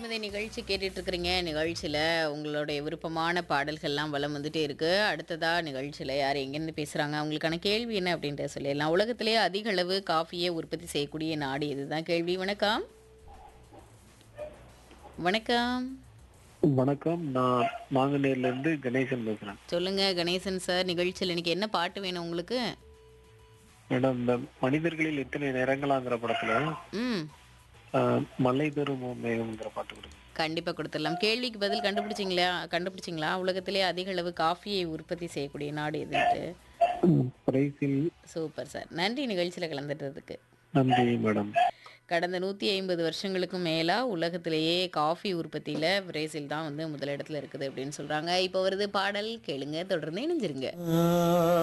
தேன்மதை நிகழ்ச்சி கேட்டுட்டு இருக்கிறீங்க நிகழ்ச்சியில் உங்களுடைய விருப்பமான பாடல்கள்லாம் வலம் வந்துட்டே இருக்கு அடுத்ததா நிகழ்ச்சியில் யார் எங்கேருந்து பேசுகிறாங்க அவங்களுக்கான கேள்வி என்ன அப்படின்ட்டு சொல்லிடலாம் உலகத்திலேயே அதிக அளவு காஃபியை உற்பத்தி செய்யக்கூடிய நாடு இதுதான் கேள்வி வணக்கம் வணக்கம் வணக்கம் நான் மாங்கனேர்ல இருந்து கணேசன் பேசுறேன் சொல்லுங்க கணேசன் சார் நிகழ்ச்சியில் இன்னைக்கு என்ன பாட்டு வேணும் உங்களுக்கு மேடம் இந்த மனிதர்களில் இத்தனை நிறங்களாங்கிற படத்துல ம் ஆஹ், மலை தரும் மேகம்ங்கிற பாட்டு கொடுங்க கண்டிப்பாக கொடுத்துடலாம் கேள்விக்கு பதில் கண்டுபிடிச்சிங்களா கண்டுபிடிச்சிங்களா உலகத்திலே அதிக அளவு காஃபியை உற்பத்தி செய்யக்கூடிய நாடு எதுன்ட்டு பிரைஸில் சூப்பர் சார் நன்றி நிகழ்ச்சியில் கலந்துட்டதுக்கு நன்றி மேடம் கடந்த நூற்றி ஐம்பது வருஷங்களுக்கும் மேலாக உலகத்திலேயே காஃபி உற்பத்தியில் பிரேசில் தான் வந்து முதலிடத்துல இருக்குது அப்படின்னு சொல்கிறாங்க இப்போ வருது பாடல் கேளுங்க தொடர்ந்து இணைஞ்சிருங்க